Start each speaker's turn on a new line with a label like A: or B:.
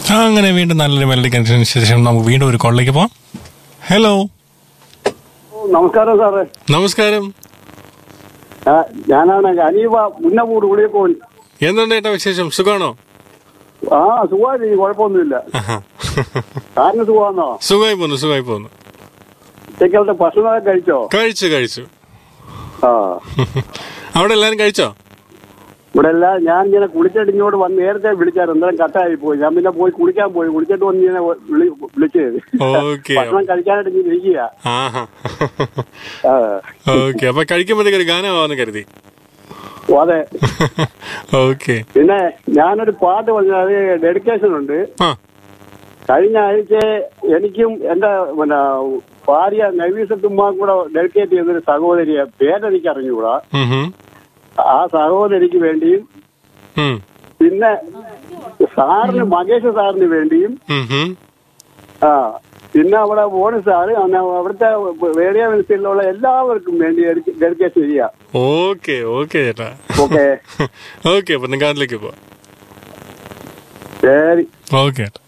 A: അങ്ങനെ വീണ്ടും നല്ലൊരു മെലഡി കണക്ഷന് ശേഷം നമുക്ക് വീണ്ടും ഒരു കോളിലേക്ക് പോവാം ഹലോ
B: നമസ്കാരം സാറേ
A: നമസ്കാരം
B: ആ, ഞാനാണ് അനീവ ഉന്നപൂട് ഉളിയക്കോൻ
A: എന്തുണ്ട് ഏട്ടാ വിശേഷം സുഖാണോ
B: ആ സുഖമായിട്ട് കുഴപ്പമൊന്നുമില്ല സാറിന് സുഖമാണോ
A: സുഖമായി പോന്നു സുഖമായി പോന്നു
B: ഉച്ചക്കലത്തെ ഭക്ഷണമൊക്കെ കഴിച്ചോ
A: കഴിച്ചു കഴിച്ചു
B: ആ
A: അവിടെ എല്ലാരും കഴിച്ചോ
B: ഇവിടെ എല്ലാം ഞാൻ ഇങ്ങനെ കുളിച്ചിട്ട് ഇങ്ങോട്ട് വന്ന് നേരത്തെ വിളിച്ചായിരുന്നു എന്തായാലും കട്ടായി പോയി ഞാൻ പിന്നെ പോയി കുളിക്കാൻ പോയി കുളിച്ചിട്ട് വന്ന് ഇങ്ങനെ വിളി വിളിച്ചത്
A: ഓക്കെ
B: ഭക്ഷണം കഴിക്കാനായിട്ട് ഇങ്ങനെ ഇരിക്കുക
A: ആഹാ
B: ആ.
A: ഓക്കെ അപ്പൊ കഴിക്കുമ്പോഴത്തേക്ക് ഒരു ഗാനമാവെന്ന് കരുതി
B: ഓ, അതെ
A: ഓക്കെ
B: പിന്നെ ഞാനൊരു പാട്ട് പറഞ്ഞത് അത് ഡെഡിക്കേഷൻ ഉണ്ട്
A: ആ
B: കഴിഞ്ഞ ആഴ്ച എനിക്കും എന്റെ പിന്നെ ഭാര്യ നവീസത്തുമ്മ കൂടെ ഡെഡിക്കേറ്റ് ചെയ്തൊരു സഹോദരിയെ പേരെനിക്ക് അറിഞ്ഞുകൂടാ
A: ഉം ഹും.
B: ആ സഹോദരിക്ക് വേണ്ടിയും
A: ഉം.
B: പിന്നെ സാറിന് മകേഷ് സാറിന് വേണ്ടിയും
A: ഉം ഹും.
B: ആ പിന്നെ അവിടെ മോണി സാറ് അന്ന് അവിടുത്തെ റേഡിയോ മിനിസ്റ്ററിലുള്ള എല്ലാവർക്കും വേണ്ടി ഡെഡിക്കേഷൻ ചെയ്യാം
A: ഓക്കെ ഓക്കെ ചേട്ടാ
B: ഓക്കെ
A: ഓക്കെ അപ്പൊ നിങ്ങൾക്ക് അതിലേക്ക് പോവാം
B: ശരി
A: ഓക്കെ ചേട്ടാ